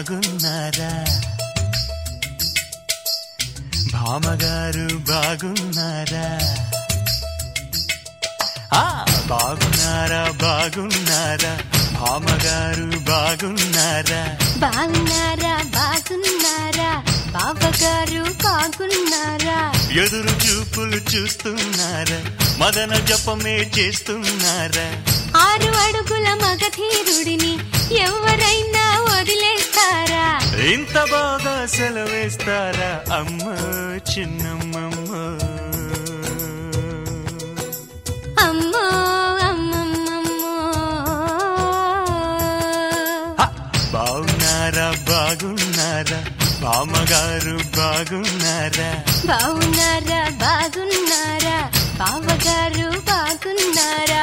బాగున్నారా భామగారు బాగున్నారా ఆ బాగున్నారా బాగున్నారా భామగారు బాగున్నారా బాగున్నారా బాగున్నారా బావగారు బాగున్నారా ఎదురు చూపులు చూస్తున్నారా మదన జపమే చేస్తున్నారా ఆరు అడుగుల మగధీరుడిని ఎవరైనా వదిలేస్తారా ఇంత బాగా సెలవేస్తారా అమ్మ చిన్నమ్మమ్మ అమ్మో అమ్మమ్మమ్మో హ! బాగున్నారా బాగున్నారా బామ్మగారు బాగున్నారా బాగున్నారా బాగున్నారా బావగారు బాగున్నారా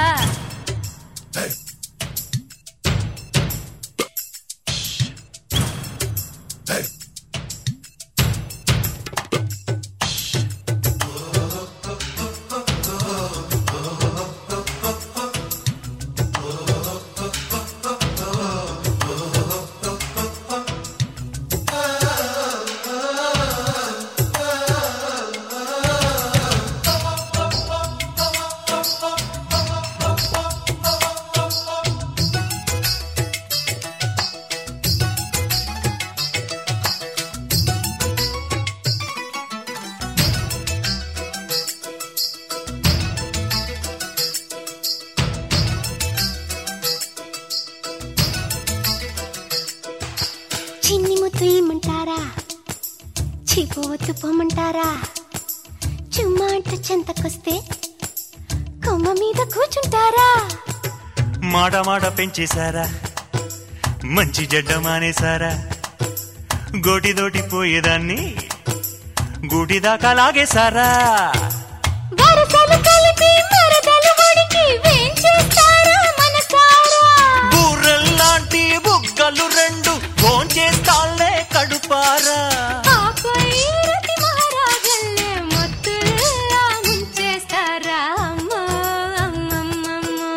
చిన్ని ముత్తు ఇమ్మంటారా చిపోవద్దు పొమ్మంటారా చుమ్మా అంట చెంతకొస్తే కొమ్మ మీద కూర్చుంటారా మాట మాట పెంచేశారా మంచి జడ్డ మానేశారా గోటిదోటి పోయేదాన్ని గూటి దాకా లాగేశారా వరసలు కలిపి మరదలు ఒడికి వేంచేస్తారా మనసారా బూరెల్లాంటి బుగ్గలు రెండు భోంచేస్తాళ్లే కడుపారా ఆపై రతి మహారాజల్లే మత్తుల్లా ముంచేస్తారా అమ్మో అమ్మమ్మమ్మో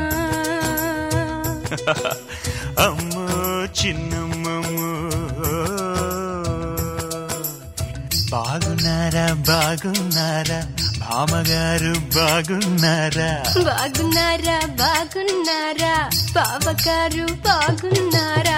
అమ్మో చిన్నమ్మమ్మో బాగున్నారా బాగున్నారా భామగారు బాగున్నారా బాగున్నారా బాగున్నారా బావగారు బాగున్నారా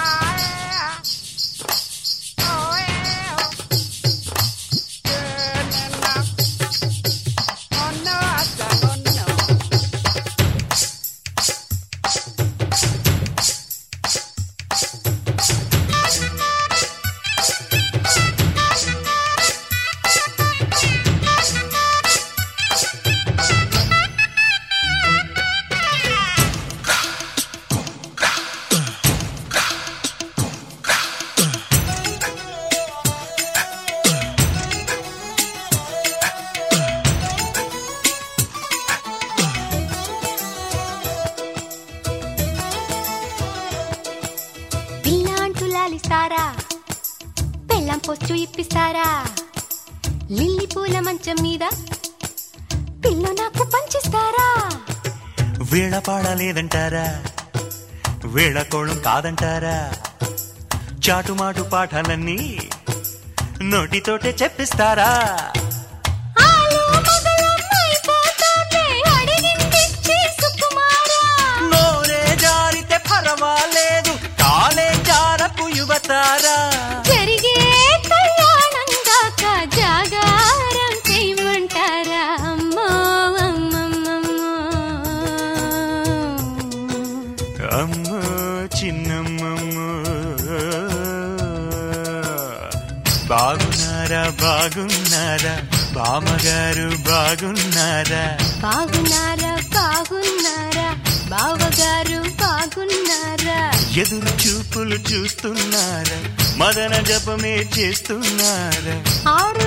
పిల్ల అంటూ లాలిస్తారా పెళ్ళం పొచ్చు ఇప్పిస్తారా లిల్లీ పూల మంచం మీద పిల్ల నాకు పంచిస్తారా వీళ్ళ పాడలేదంటారా వీళ్ళ కోళం కాదంటారా చాటుమాటు పాఠాలన్నీ నోటితోటే చెప్పిస్తారా ఆలు మొదలమ్మైపోతానే అడిగిందిచ్చి సుకుమారా నోరే జారితే పర్వాలేదు కాలే జారకు యువతారా జరిగే కళ్యాణం దాక జాగారం చేయమంటారా అమ్మో అమ్మమ్మమ్మో అమ్మో చిన్నమ్మమ్మో బాగున్నారా బాగున్నారా బామ్మగారు బాగున్నారా బాగున్నారా బాగున్నారా బావగారు బాగున్నారా ఎదురు చూపులు చూస్తున్నారా మదన జపమే చేస్తున్నారా ఆరు